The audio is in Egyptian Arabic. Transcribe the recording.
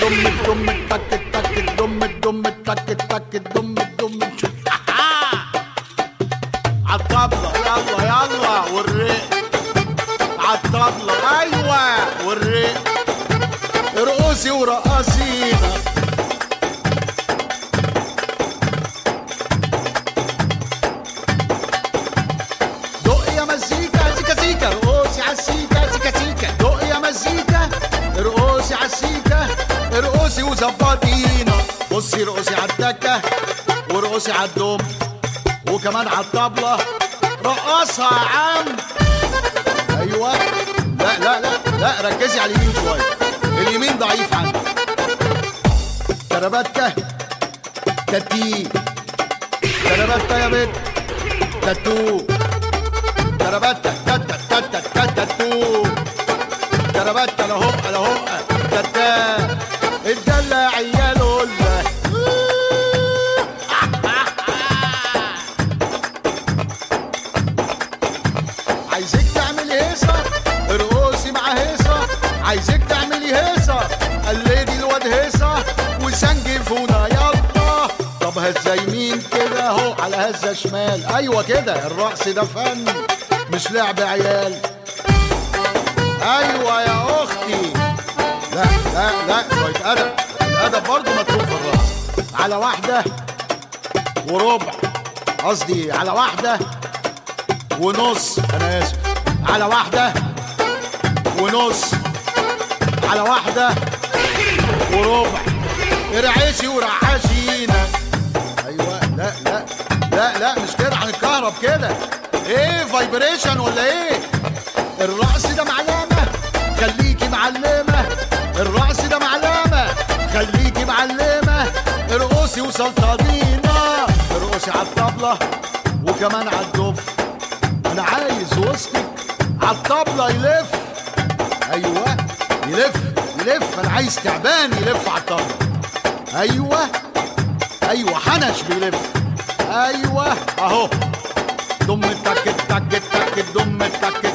دم الدم التك التك الدم الدم التك التك الدم الدم عالطبلة يلا يلا والريق عالطبلة ايوه والريق ارقصي ورقصينا دق يا مزيكا زيكا زيكا ارقصي عالسيكا زيكا زيكا دق يا مزيكا ارقصي عالسيكا ارقصي وظبطينا بصي ارقصي عالدكة وارقصي عالدم وكمان عالطبلة رقصها يا عم ايوه لا لا لا لا ركزي على اليمين شوية اليمين ضعيف عندك كربتة تتي كربتة يا بنت تاتو كربتة تتا تتا تتا تو كربتة لا هق لا هق تتا الدلة عيال ولا عايزك تعملي هيصة ارقصي مع هيصة عايزك تعملي هيصة قلدي الواد هيصة وسنجفونا يلا طب هزة يمين كده اهو على هزة شمال ايوه كده الرقص ده فن مش لعب عيال ايوه يا اختي لا لا لا شوية ادب الادب برضه مطلوب في الرقص على واحدة وربع قصدي على واحدة ونص انا اسف على واحدة ونص على واحدة وربع ارعشي ورعشينا ايوه لا لا لا لا مش كده هنتكهرب كده ايه فايبريشن ولا ايه الرقص ده معلمة خليكي معلمة الرقص ده معلمة خليكي معلمة ارقصي وسلطنينا ارقصي على الطبلة وكمان على الدف انا عايز وسطك على الطبلة يلف ايوه يلف يلف انا عايز تعبان يلف على الطبلة ايوه ايوه حنش بيلف ايوه اهو دم التك التك التك دم التك